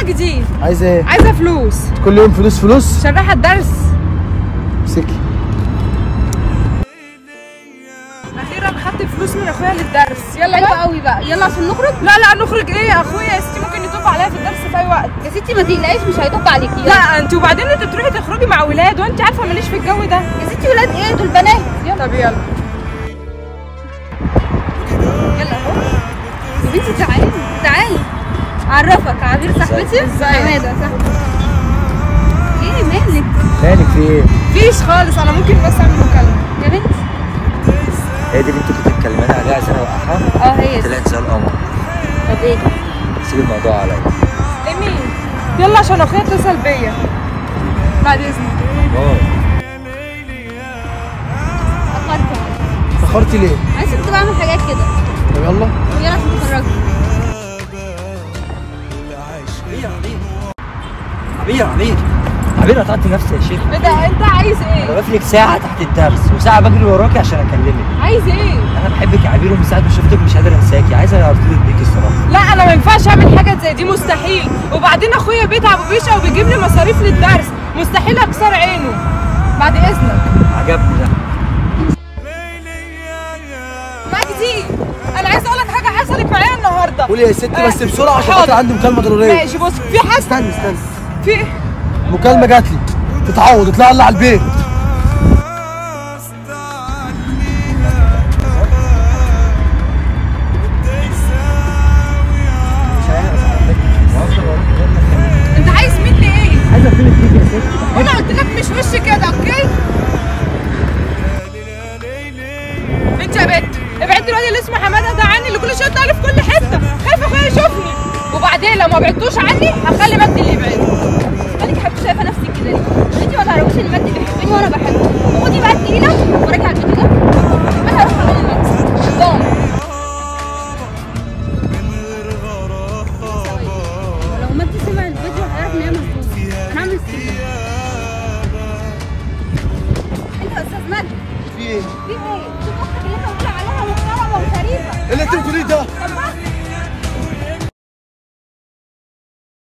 مجدي عايزه ايه عايزه فلوس كل يوم فلوس فلوس عشان رايحه الدرس امسكي اخيرا خدت فلوس من اخويا للدرس يلا حلو بقى قوي بقى يلا عشان نخرج لا لا نخرج ايه يا اخويا يا ستي ممكن يطب عليا في الدرس في اي وقت يا ستي ما تقلقيش مش هيطب عليكي يلا. لا انت وبعدين انت تروحي تخرجي مع ولاد وانت عارفه ماليش في الجو ده يا ستي ولاد ايه دول بنات يلا طب يلا يلا اهو يا بنتي تعالي تعالي اعرفك عبير صاحبتي ازيك؟ حماده صاحبتي ايه مالك مالك في ايه فيش خالص انا ممكن بس اعمل مكالمه يا بنتي هي دي اللي انت كنت بتتكلمي عليها عشان اوقعها اه هي دي. طلعت زي القمر طب ايه سيب الموضوع عليا ايه مين يلا عشان اخويا اتصل بيا بعد اذنك باي اخرت اخرتي ليه انا كنت بعمل حاجات كده طب يلا يلا عشان تخرجي عبير عبير عبير قطعت نفسي يا شيخ ايه ده انت عايز انا ايه واقف لك ساعه تحت الدرس وساعه بجري وراكي عشان اكلمك عايز ايه انا بحبك يا عبير ومن ساعه ما شفتك مش قادر انساكي عايز ارتبط بيكي الصراحه لا انا ما ينفعش اعمل حاجه زي دي مستحيل وبعدين اخويا بيتعب وبيشقى وبيجيب لي مصاريف للدرس مستحيل اكسر عينه بعد اذنك عجبني ده مجدي انا عايز اقول لك حاجه حصلت معايا النهارده قولي يا ستي بس آه، بسرعه عشان حاضر. خاطر عندي مكالمه ضروريه ماشي بص في حد استني استني في مكالمه جات لي تتعوض اطلع لي على البيت مش عارف وافضل اروح غير ما أكلمك. انت عايز مني ايه عايز ارتبط بيكي يا ستي وانا قلت لك مش وش كده اوكي انت يا بنت ابعدي الواد اللي اسمه حماده ده عني اللي كل شويه يطلع لي في كل حته خايف اخويا يشوفني وبعدين لو ما بعدتوش عني هخلي مجدي اللي يبعد مالك يا حبيبتي شايفه نفسك كده ليه؟ انت ما تعرفيش ان مجدي بيحبني وانا بحبه خدي بقى التقيله وراجعي على البيت ده انا هروح اعمل المكس ضام لو مجدي سمع الفيديو هيعرف ان هي مظلومه انا هعمل ستريم انت يا استاذ مجدي في ايه في ايه؟ شوف اختك اللي انت قلت عليها محترمه وشريفه اللي انت بتقوليه ده طب بس